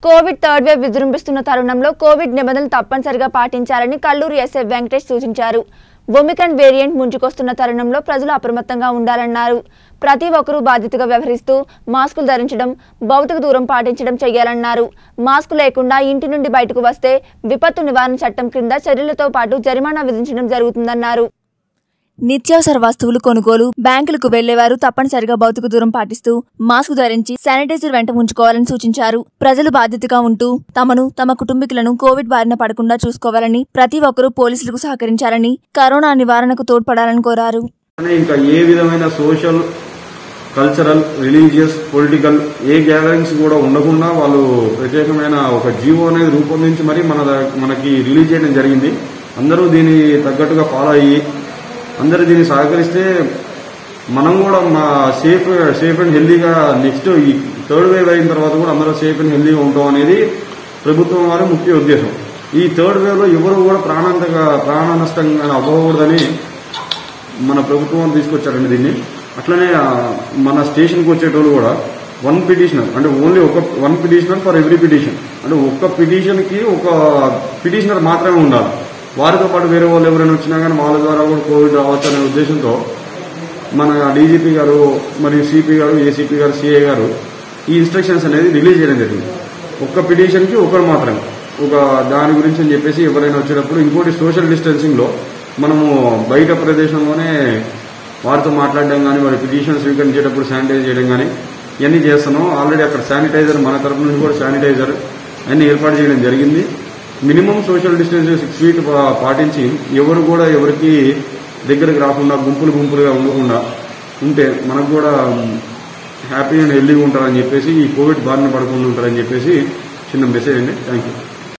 Covid third wave విజృంభిస్తున్న తరుణంలో Covid నిబంధనలు తప్పనిసరిగా పాటించాలని కల్లూరు ఎస్ఐ వెంకటేష్ సూచించారు ఒమిక్రాన్ వేరియంట్ ముంచుకొస్తున్న తరుణంలో ప్రజలు అప్రమత్తంగా ఉండాలన్నారు ప్రతి ఒక్కరూ బాధ్యతగా వ్యవహరిస్తూ మాస్కులు ధరించడం భౌతిక దూరం పాటించడం చేయాలన్నారు మాస్క్ లేకుండా ఇంటి నుండి బయటకు వస్తే విపత్తు నివారణ చట్టం క్రింద చర్యలతో పాటు జరిమానా విధించడం జరుగుతుందన్నారు నిత్యావసర వస్తువులు కొనుగోలు బ్యాంకులకు వెళ్లేవారు తప్పనిసరిగా భౌతిక దూరం పాటిస్తూ మాస్క్ ధరించి శానిటైజర్ వెంట ఉంచుకోవాలని సూచించారు ప్రజలు బాధ్యతగా ఉంటూ తమను తమ కుటుంబీకులను కోవిడ్ బారిన పడకుండా చూసుకోవాలని ప్రతి ఒక్కరూ పోలీసులకు సహకరించాలని కరోనా నివారణకు తోడ్పడాలని కోరారు కానీ ఇంకా ఏ విధమైన సోషల్ కల్చరల్ రిలీజియస్ పొలిటికల్ ఏ గ్యాదరింగ్స్ కూడా ఉండకుండా వాళ్ళు ప్రత్యేకమైన ఒక జీవో అనేది రూపొందించి మరి మన ద- మనకి రిలీజ్ చేయడం జరిగింది అందరూ దీన్ని తగ్గట్టుగా ఫాలో అయ్యి అందరూ దీన్ని సహకరిస్తే మనం కూడా మా సేఫ్ సేఫ్ అండ్ హెల్దీగా నెక్స్ట్ ఈ థర్డ్ వేవ్ అయిన తర్వాత కూడా అందరూ సేఫ్ అండ్ హెల్దీగా ఉంటాం అనేది ప్రభుత్వం వారి ముఖ్య ఉద్దేశం ఈ థర్డ్ వేవ్ లో ఎవరు కూడా ప్రాణాంతక ప్రాణ నష్టంగా అవ్వకూడదని మన ప్రభుత్వం తీసుకొచ్చారండి దీన్ని అట్లనే ఆ, మన స్టేషన్కి వచ్చేటోళ్ళు కూడా వన్ పిటిషనర్ అంటే ఓన్లీ ఒక one petitioner for every petition అంటే ఒక్క పిటిషన్కి ఒక పిటిషనర్ మాత్రమే ఉండాలి వారితో పాటు వేరే వాళ్ళు ఎవరైనా వచ్చినా కానీ వాళ్ళ ద్వారా కూడా కోవిడ్ రావచ్చు అనే ఉద్దేశంతో మన డీజీపీ గారు మరియు సిపి గారు ఏసీపీ గారు సిఐ గారు ఈ ఇన్స్ట్రక్షన్స్ అనేది రిలీజ్ చేయడం జరిగింది ఒక్క పిటిషన్కి ఒకరు మాత్రమే ఒక దాని గురించి అని చెప్పేసి ఎవరైనా వచ్చేటప్పుడు ఇంకోటి సోషల్ డిస్టెన్సింగ్ లో మనము బయట ప్రదేశంలోనే వారితో మాట్లాడడం కానీ వారి పిటిషన్ స్వీకరించేటప్పుడు శానిటైజ్ చేయడం కానీ ఇవన్నీ చేస్తున్నాం ఆల్రెడీ అక్కడ శానిటైజర్ మన తరపు నుంచి కూడా శానిటైజర్ అన్ని ఏర్పాటు చేయడం జరిగింది minimum social distance six feet పా- పాటించి ఎవరు కూడా ఎవరికి దగ్గరికి రాకుండా గుంపులు గుంపులుగా ఉండకుండా ఉంటే మనకు కూడా హ్యాపీ అండ్ హెల్దీగా ఉంటారని చెప్పేసి ఈ కోవిడ్ బారిన పడకుండా ఉంటారని చెప్పేసి చిన్న మెసేజ్ అండి థ్యాంక్ యూ